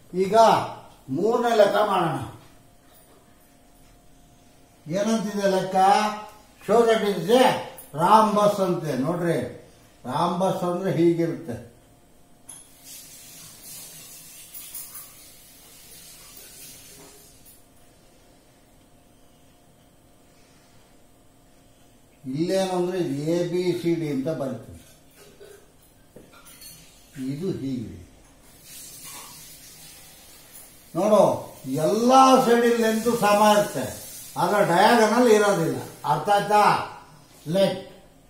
ಈಗ ಮೂರನೇ ಲೆಕ್ಕ ಮಾಡೋಣ ಏನಂತಿದೆ ಲೆಕ್ಕ show that is a rhombus ಅಂತೆ ನೋಡ್ರಿ ರಾಂಬಸ್ ಅಂದ್ರೆ ಹೀಗಿರುತ್ತೆ ಇಲ್ಲೇನಂದ್ರೆ ಎ ಬಿ ಸಿ ಡಿ ಅಂತ ಬರ್ತದೆ ಇದು ಹೀಗಿದೆ ನೋಡು ಎಲ್ಲ ಸೈಡಿನ ಲೆಂತ್ ಸಮ ಇರುತ್ತೆ ಆದ್ರೆ ಡಯಾಗನಲ್ ಇರೋದಿಲ್ಲ ಅರ್ಥ ಆಯ್ತಾ ಲೆಟ್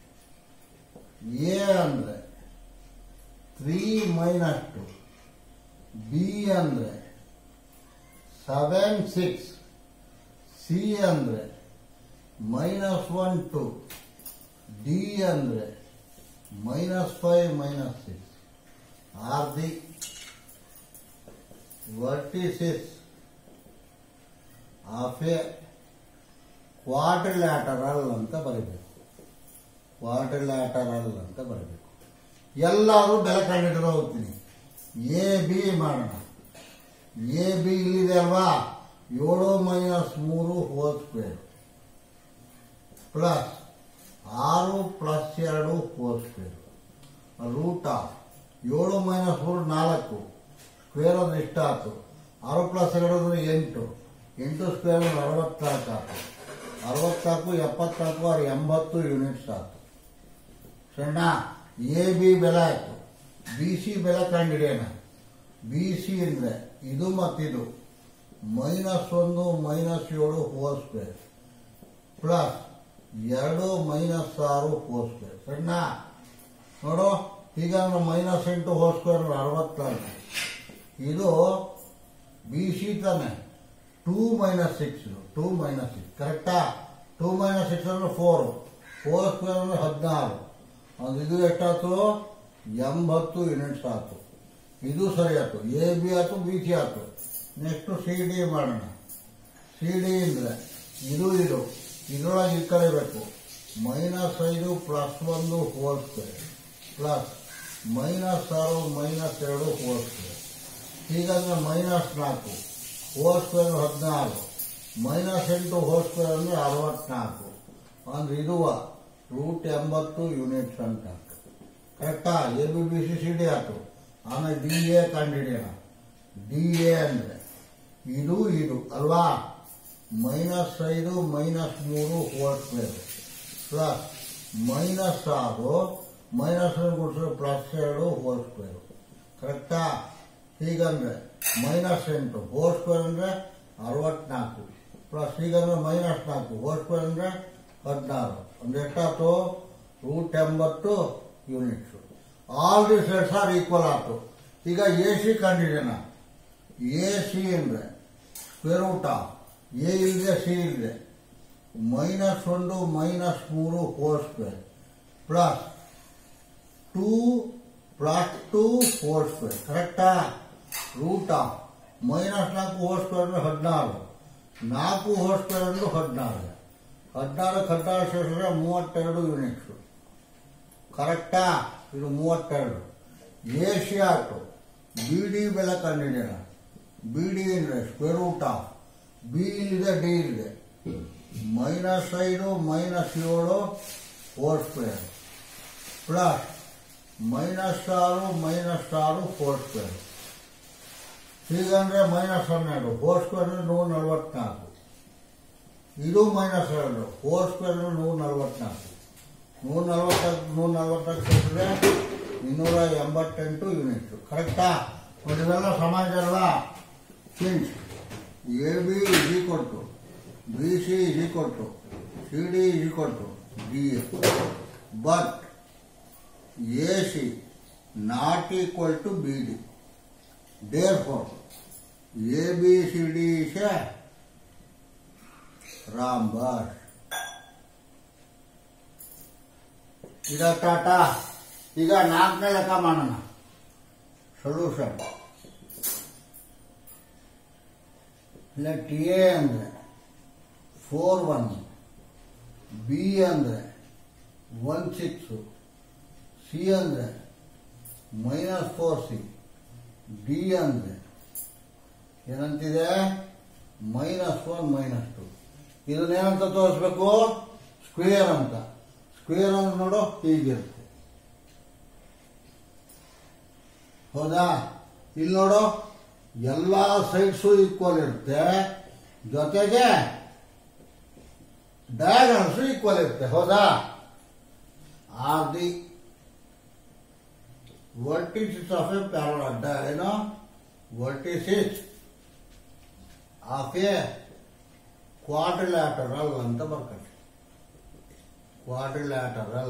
ಎ ಅಂದ್ರೆ ತ್ರೀ ಮೈನಸ್ ಟು ಬಿ ಅಂದ್ರೆ ಸೆವೆನ್ ಸಿಕ್ಸ್ ಸಿ ಅಂದ್ರೆ ಮೈನಸ್ ಒನ್ ಟು ಡಿ ಅಂದ್ರೆ minus five minus six are the vertices of a quadrilateral ಅಂತ ಬರೀಬೇಕು ಕ್ವಾಡ್ರಿಲ್ಯಾಟರಲ್ ಅಂತ ಬರೀಬೇಕು ಎಲ್ಲರೂ ಬೆಲೆ ಕಂಡಿಡಿದು ಹೋಗ್ತೀನಿ ಎ ಬಿ ಮಾಡೋಣ ಎ ಬಿ ಇಲ್ಲಿದೆ ಅಲ್ವಾ ಏಳು ಮೈನಸ್ ಮೂರು ಹೋಲ್ ಸ್ಕ್ವೇರ್ ಪ್ಲಸ್ ಆರು ಪ್ಲಸ್ ಎರಡು ಹೋಲ್ ಸ್ಕ್ವೇರ್ ರೂಟ್ ಆಫ್ ಏಳು ಮೈನಸ್ ಮೂರು ನಾಲ್ಕು ಸ್ಕ್ವೇರ್ ಅಂದ್ರೆ ಇಷ್ಟ ಆಯ್ತು ಆರು ಪ್ಲಸ್ ಎರಡು ಅಂದ್ರೆ ಎಂಟು ಎಂಟು ಸ್ಕ್ವೇರ್ ಅಂದ್ರೆ ಅರವತ್ನಾಲ್ಕು ಆಯ್ತು ಅರವತ್ನಾಲ್ಕು ಎಪ್ಪತ್ನಾಲ್ಕು ಆರು ಎಂಬತ್ತು ಯೂನಿಟ್ಸ್ ಆಯ್ತು ಸಣ್ಣ ಎ ಬಿ ಬೆಲೆ ಆಯ್ತು ಬಿ ಸಿ ಬೆಲೆ ಕಂಡಿಡಿಯೋಣ ಬಿ ಸಿ ಅಂದ್ರೆ ಇದು ಮತ್ತಿದು ಮೈನಸ್ ಒಂದು ಮೈನಸ್ ಏಳು ಹೋಲ್ ಸ್ಕ್ವೇರ್ ಪ್ಲಸ್ ಎರಡು ಮೈನಸ್ ಆರು ಹೋಲ್ ಸ್ಕ್ವೇರ್ ಸಣ್ಣ ನೋಡು ಈಗ ಮೈನಸ್ ಎಂಟು ಹೋಲ್ ಸ್ಕ್ವೇರ್ ಅರವತ್ನಾಲ್ಕು ಇದು ಬಿ ಸಿ ತಾನೆ two minus six two minus six ಕರೆಕ್ಟಾ ಟೂ ಮೈನಸ್ ಸಿಕ್ಸ್ ಅಂದ್ರೆ ಫೋರ್ ಫೋರ್ ಸ್ಕ್ವೇರ್ ಅಂದ್ರೆ ಹದಿನಾರು ಅದು ಇದು ಎಷ್ಟಾಯ್ತು ಎಂಬತ್ತು ಯೂನಿಟ್ಸ್ ಆಯ್ತು ಇದು ಸರಿ ಆಯ್ತು ಎ ಬಿ ಆಯ್ತು ಬಿ ಸಿ ಆಯ್ತು ನೆಕ್ಸ್ಟ್ ಸಿ ಡಿ ಮಾಡೋಣ ಸಿ ಡಿ ಅಂದ್ರೆ ಇದು ಇದು ಇದರೊಳಗೆ ಈ ಕಡೆ ಬೇಕು ಮೈನಸ್ ಐದು ಪ್ಲಸ್ ಒಂದು ಹೋಲ್ ಸ್ಕ್ವೇರ್ ಪ್ಲಸ್ ಮೈನಸ್ ಆರು ಮೈನಸ್ ಎರಡು ಹೋಲ್ ಸ್ಕ್ವೇರ್ ಹೀಗಂದ್ರೆ ಮೈನಸ್ ನಾಲ್ಕು ಹೋಲ್ ಸ್ಕ್ವೇರ್ ಹದಿನಾರು ಮೈನಸ್ ಎಂಟು ಹೋಲ್ ಸ್ಕ್ವೇರ್ ಅಂದ್ರೆ ಅರವತ್ನಾಲ್ಕು ಅಂದ್ರೆ ಇದುವ ರೂಟ್ ಎಂಬತ್ತು ಯೂನಿಟ್ಸ್ ಅಂತ ಕರೆಕ್ಟಾ A B B C C D ಆಯ್ತು ಆಮೇಲೆ ಡಿ ಎ ಕಂಡುಹಿಡಿಯೋಣ ಡಿ ಎ ಅಂದ್ರೆ ಇದು ಇದು ಅಲ್ವಾ ಮೈನಸ್ ಐದು ಮೈನಸ್ ಮೂರು ಹೋಲ್ ಸ್ಕ್ವೇರ್ ಪ್ಲಸ್ ಮೈನಸ್ ಆರು ಮೈನಸ್ ಗುಡಿಸಿದ್ರೆ ಪ್ಲಸ್ ಎರಡು ಹೋಲ್ ಸ್ಕ್ವೇರ್ ಕರೆಕ್ಟಾ ಹೀಗಂದ್ರೆ ಮೈನಸ್ ಎಂಟು ಹೋಲ್ ಸ್ಕ್ವೇರ್ ಅಂದ್ರೆ ಅರವತ್ನಾಲ್ಕು ಪ್ಲಸ್ ಹೀಗಂದ್ರೆ ಮೈನಸ್ ನಾಲ್ಕು ಹೋಲ್ ಸ್ಕ್ವೇರ್ ಅಂದ್ರೆ ಹದಿನಾರು ಅಂದ್ರೆ ಎಷ್ಟಾಯ್ತು ರೂಟ್ ಎಂಬತ್ತು units all the sides are equal ಆಯ್ತು ಈಗ ಎ ಸಿ ಕಂಡಿದ್ದೇನ ಎ ಸಿ ಅಂದ್ರೆ ಸ್ಕ್ವೇರ್ ರೂಟ್ ಆಫ್ ಎ ಇಲ್ಲದೆ ಸಿ ಇಲ್ಲದೆ ಮೈನಸ್ ಒಂದು ಮೈನಸ್ ಮೂರು whole square plus two plus two whole square ಕರೆಕ್ಟಾ ರೂಟ್ ಆಫ್ ಮೈನಸ್ ನಾಲ್ಕು ಹೋಲ್ ಸ್ಕ್ವೇರ್ ಅಂದ್ರೆ ಹದಿನಾರು ನಾಲ್ಕು ಹೋಲ್ ಸ್ಕ್ವೇರ್ ಅಂದ್ರೆ ಹದಿನಾರು ಹದಿನಾರು ಹದಿನಾರು ಸೇರಿಸಿದ್ರೆ ಮೂವತ್ತೆರಡು ಯೂನಿಟ್ಸ್ ಕರೆಕ್ಟಾ ಇದು ಮೂವತ್ತೆರಡು ಏಷ್ಯಾಟು ಬಿ ಡಿ ಬೆಲೆ ಕಂಡಿದ್ದೀರ ಬಿ ಡಿ ಅಂದ್ರೆ ಸ್ಕ್ವೇರ್ ರೂಟ್ ಆಫ್ ಬಿ ಇಲ್ಲಿದೆ ಡಿ ಇದೆ ಮೈನಸ್ ಐದು ಮೈನಸ್ ಏಳು ಫೋರ್ ಸ್ಕ್ವೇರ್ ಪ್ಲಸ್ ಮೈನಸ್ ಆರು ಮೈನಸ್ ಆರು ಫೋರ್ ಸ್ಕ್ವೇರ್ ಹೀಗಂದ್ರೆ ಮೈನಸ್ ಹನ್ನೆರಡು ಫೋರ್ ಸ್ಕ್ವೇರ್ ಅಂದ್ರೆ ನೂರ ನಲವತ್ನಾಲ್ಕು ಇದು ಮೈನಸ್ ಎರಡು ಫೋರ್ ಸ್ಕ್ವೇರ್ ಅಂದ್ರೆ ನೂರ ನಲವತ್ನಾಲ್ಕು ನೂರ ನಲವತ್ನಾಲ್ಕು ನೂರ ನಲವತ್ನಾಲ್ಕು ಸೇರಿದ್ರೆ ಇನ್ನೂರ ಎಂಬತ್ತೆಂಟು ಯೂನಿಟ್ ಕರೆಕ್ಟಾ ಇವೆಲ್ಲ ಸಮಾಜ ಅಲ್ಲ since A B is equal to B C is equal to C D is equal to D A but A C not equal to B D therefore A B C D is a rhombus ಈಗ ಟಾಟಾ ಈಗ ನಾಲ್ಕನೇ ಲೆಕ್ಕ ಮಾಡೋಣ solution let A ಅಂದ್ರೆ four one B ಅಂದ್ರೆ one six C ಅಂದ್ರೆ minus four C D ಅಂದ್ರೆ ಏನಂತಿದೆ ಮೈನಸ್ ಒನ್ ಮೈನಸ್ ಟು ಇದನ್ನೇನಂತ ತೋರಿಸ್ಬೇಕು ಸ್ಕ್ವೇರ್ ಅಂತ ಸ್ಕ್ವೇರ್ ಅಂದ್ರೆ ನೋಡು ಹೀಗಿರುತ್ತೆ ಹೌದಾ ಇಲ್ಲಿ ನೋಡು ಎಲ್ಲ ಸೈಡ್ಸು ಈಕ್ವಲ್ ಇರುತ್ತೆ ಜೊತೆಗೆ ಡಯಾಗನಲ್ಸು ಈಕ್ವಲ್ ಇರುತ್ತೆ ಹೌದಾ are the vertices of a parallel, you know, vertices of a quadrilateral ಅಂತ ಬರ್ಕಟ್ಟಿ ಕ್ವಾಡ್ರಿಲ್ಯಾಟರಲ್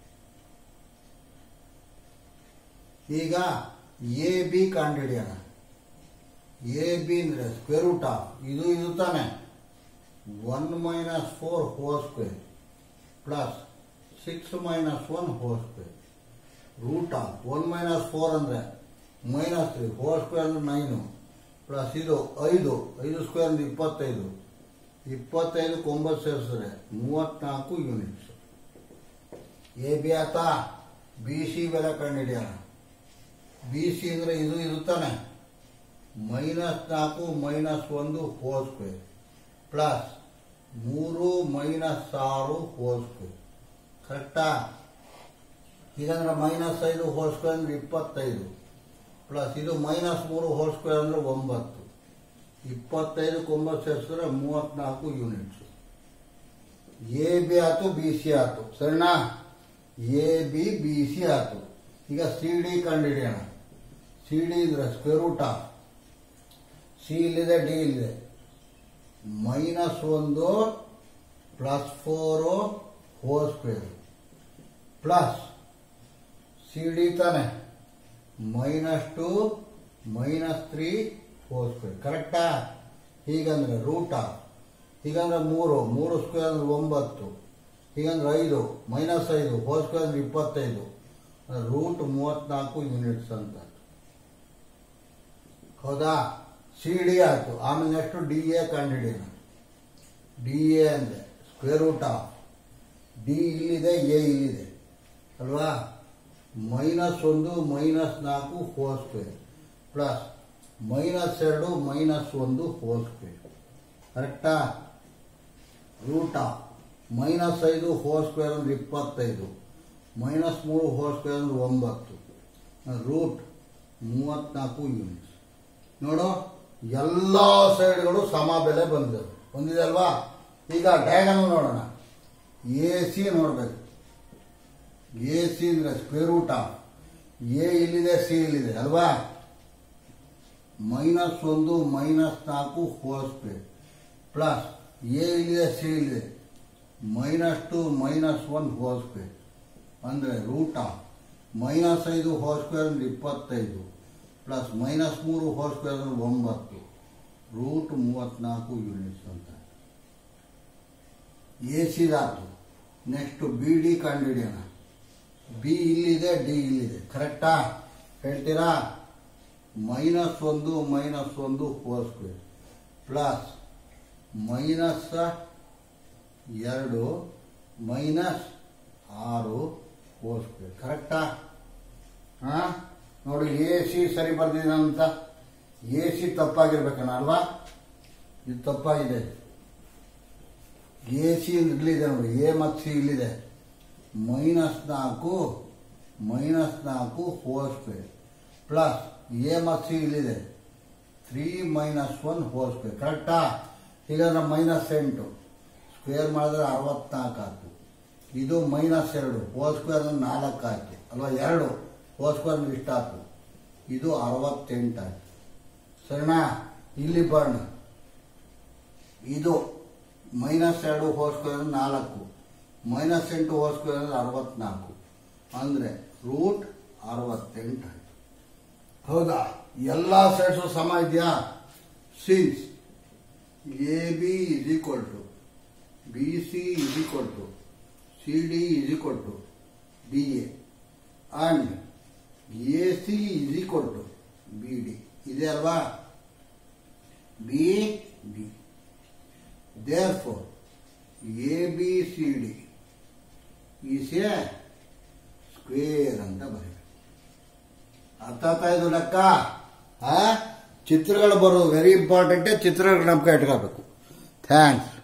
ಈಗ ಎ ಬಿ ಕಂಡುಹಿಡಿಯೋಣ ಎ ಬಿ ಅಂದ್ರೆ ಸ್ಕ್ವೇರ್ ರೂಟ್ ಆಫ್ ಇದು ಇದು ತಾನೆ one minus four whole square plus six minus one whole square root of one minus four ಅಂದ್ರೆ minus three four square ಅಂದ್ರೆ ನೈನು ಪ್ಲಸ್ ಇದು ಐದು ಐದು ಸ್ಕ್ವೇರ್ ಅಂದ್ರೆ ಇಪ್ಪತ್ತೈದು ಇಪ್ಪತ್ತೈದು ಒಂಬತ್ತು ಸೇರಿಸಿದ್ರೆ ಮೂವತ್ನಾಲ್ಕು ಯೂನಿಟ್ಸ್ ಎ ಬಿ ಆತಾ ಬಿ ಸಿ ಬೆಲೆ ಕಂಡುಹಿಡಿಯೋಣ ಬಿ ಸಿ ಅಂದ್ರೆ ಇದು ಇದು ತಾನೆ ಮೈನಸ್ ನಾಲ್ಕು ಮೈನಸ್ ಒಂದು ಫೋರ್ ಸ್ಕ್ವೇರ್ ಪ್ಲಸ್ ಮೂರು ಮೈನಸ್ ಆರು ಫೋರ್ ಸ್ಕ್ವೇರ್ ಕರೆಕ್ಟಾ ಇದಂದ್ರೆ ಮೈನಸ್ ಐದು ಹೋಲ್ ಸ್ಕ್ವೇರ್ ಅಂದ್ರೆ ಇಪ್ಪತ್ತೈದು ಪ್ಲಸ್ ಇದು ಮೈನಸ್ ಮೂರು ಹೋಲ್ ಸ್ಕ್ವೇರ್ ಅಂದ್ರೆ ಒಂಬತ್ತು ಇಪ್ಪತ್ತೈದಕ್ಕೆ ಒಂಬತ್ತು ಸೇರಿಸಿದ್ರೆ ಮೂವತ್ನಾಲ್ಕು ಯೂನಿಟ್ಸ್ ಎ ಬಿ ಆಯ್ತು ಬಿ ಸಿ ಆಯ್ತು ಸರಿನಾ ಎ ಬಿ ಬಿ ಸಿ ಆಯ್ತು ಈಗ ಸಿ ಡಿ ಕಂಡುಹಿಡಿಯೋಣ ಸಿ ಡಿ ಅಂದ್ರೆ ಸ್ಕ್ವೇರ್ ರೂಟ್ ಆಫ್ ಸಿ ಇಲ್ಲಿದೆ ಡಿ ಇಲ್ಲಿದೆ ಮೈನಸ್ ಒಂದು plus four whole square plus C D ತಾನೆ minus two minus three four square ಕರೆಕ್ಟಾ ಹೀಗಂದ್ರೆ ರೂಟ ಹೀಗಂದ್ರೆ ಮೂರು ಮೂರು ಸ್ಕ್ವೇರ್ ಅಂದ್ರೆ ಒಂಬತ್ತು ಹೀಗಂದ್ರೆ ಐದು ಮೈನಸ್ ಐದು ಫೋರ್ ಸ್ಕ್ವೇರ್ ಅಂದ್ರೆ ಇಪ್ಪತ್ತೈದು ರೂಟ್ ಮೂವತ್ನಾಲ್ಕು ಯೂನಿಟ್ಸ್ ಅಂತ ಹೌದಾ ಸಿ ಡಿ ಆಯ್ತು ಆಮೇಲೆ ನೆಕ್ಸ್ಟ್ ಡಿ ಎ ಕಂಡುಹಿಡಿಯೋಣ ಡಿ ಎ ಅಂದ್ರೆ ಸ್ಕ್ವೇರ್ ರೂಟ್ ಆಫ್ ಡಿ ಇಲ್ಲಿದೆ ಎ ಇಲ್ಲಿದೆ ಅಲ್ವಾ ಮೈನಸ್ ಒಂದು ಮೈನಸ್ ನಾಲ್ಕು ಫೋರ್ ಸ್ಕ್ವೇರ್ ಪ್ಲಸ್ ಮೈನಸ್ ಎರಡು ಮೈನಸ್ ಒಂದು ಫೋರ್ ಸ್ಕ್ವೇರ್ ಕರೆಕ್ಟಾ ರೂಟ ಮೈನಸ್ ಐದು ಫೋರ್ ಸ್ಕ್ವೇರ್ ಅಂದ್ರೆ ಇಪ್ಪತ್ತೈದು ಮೈನಸ್ ಮೂರು ಫೋರ್ ಸ್ಕ್ವೇರ್ ಅಂದ್ರೆ ಒಂಬತ್ತು ರೂಟ್ ಮೂವತ್ನಾಲ್ಕು ಯೂನಿಟ್ಸ್ ನೋಡು ಎಲ್ಲ ಸೈಡ್ಗಳು ಸಮ ಬೆಲೆ ಬಂದಿದೆ ಬಂದಿದೆ ಅಲ್ವಾ ಈಗ ಡಯಾಗನಲ್ ನೋಡೋಣ ಎ ಸಿ ನೋಡ್ಬೇಕು ಎ ಸಿ ಅಂದ್ರೆ ಸ್ಕ್ವೇರ್ ರೂಟ್ ಆಫ್ ಎ ಇಲ್ಲಿದೆ ಸಿ ಇಲ್ಲಿದೆ ಅಲ್ವಾ ಮೈನಸ್ ಒಂದು ಮೈನಸ್ ನಾಲ್ಕು ಹೋಲ್ ಸ್ಕ್ವೇರ್ ಪ್ಲಸ್ ಎ ಇಲ್ಲಿದೆ ಸಿ ಇಲ್ಲಿದೆ minus two minus one whole square ಅಂದರೆ ರೂಟ್ ಆಫ್ ಮೈನಸ್ ಐದು ಹೋಲ್ ಸ್ಕ್ವೇರ್ ಅಂದ್ರೆ ಇಪ್ಪತ್ತೈದು ಪ್ಲಸ್ ಮೈನಸ್ ಮೂರು ಹೋಲ್ ಸ್ಕ್ವೇರ್ ಅಂದ್ರೆ ಒಂಬತ್ತು ರೂಟ್ ಮೂವತ್ನಾಲ್ಕು ಯೂನಿಟ್ಸ್ ಅಂತ ಎ ಸಿದಾತು ನೆಕ್ಸ್ಟ್ ಬಿ ಡಿ ಕಂಡುಹಿಡಿಯೋಣ ಬಿ ಇಲ್ಲಿದೆ ಡಿ ಇಲ್ಲಿದೆ ಕರೆಕ್ಟಾ ಹೇಳ್ತೀರಾ ಮೈನಸ್ ಒಂದು ಮೈನಸ್ ಒಂದು ಫೋರ್ ಸ್ಕ್ವೇರ್ ಪ್ಲಸ್ ಮೈನಸ್ ಎರಡು ಮೈನಸ್ ಆರು ಫೋರ್ ಸ್ಕ್ವೇರ್ ಕರೆಕ್ಟಾ ಹಾ ನೋಡಿ ಎ ಸಿ ಸರಿ ಬರ್ದಿದಂತ ಎ ಸಿ ತಪ್ಪಾಗಿರ್ಬೇಕಣ್ಣ ಅಲ್ವಾ ಇದು ತಪ್ಪಾಗಿದೆ ಎ ಸಿ ಇಲ್ಲಿದೆ ನೋಡಿ ಎ ಮತ್ತು ಸಿ ಇಲ್ಲಿದೆ ಮೈನಸ್ ನಾಲ್ಕು ಮೈನಸ್ ನಾಲ್ಕು ಫೋರ್ ಸ್ಕ್ವೇರ್ ಪ್ಲಸ್ ಎ ಮತ್ತು ಸಿ ಇಲ್ಲಿದೆ three minus one four square ಕರೆಕ್ಟಾ ಹೀಗಾದ್ರೆ ಮೈನಸ್ ಎಂಟು ಸ್ಕ್ವೇರ್ ಮಾಡಿದ್ರೆ ಅರವತ್ನಾಲ್ಕು ಆಯ್ತು ಇದು ಮೈನಸ್ ಎರಡು ಫೋರ್ ಸ್ಕ್ವೇರ್ ಅಂದ್ರೆ ನಾಲ್ಕು ಆಯ್ತು ಅಲ್ವಾ ಎರಡು ಫೋರ್ ಸ್ಕ್ವೇರ್ ಅಂದ್ರೆ ಇಷ್ಟ ಆಯ್ತು ಇದು ಅರವತ್ತೆಂಟು ಆಯ್ತು ಸರಿನಾ ಇಲ್ಲಿ ಬರೋಣ ಇದು ಮೈನಸ್ ಎರಡು ಹೋಲ್ ಸ್ಕ್ವೇರ್ ಅಂದ್ರೆ ನಾಲ್ಕು ಮೈನಸ್ ಎಂಟು ಹೋಲ್ ಸ್ಕ್ವೇರ್ ಅಂದ್ರೆ ಅರವತ್ನಾಲ್ಕು ಅಂದ್ರೆ ರೂಟ್ ಅರವತ್ತೆಂಟು ಆಯ್ತು ಹೌದಾ ಎಲ್ಲ ಸೈಡ್ಸು ಸಮ ಇದೆಯಾ since A B is equal to B C is equal to C D is equal to D A and A C is equal to B D ಇದೆ ಅಲ್ವಾ B D therefore A B C D is a square ಅಂತ ಬರೀಬೇಕು ಅರ್ಥ ಆಯ್ತಾ ಇದು ಲೆಕ್ಕ ಚಿತ್ರಗಳು ಬರೋದು ವೆರಿ ಇಂಪಾರ್ಟೆಂಟೇ ಚಿತ್ರಗಳು ನಮ್ಗೆ ಇಟ್ಕೋಬೇಕು ಥ್ಯಾಂಕ್ಸ್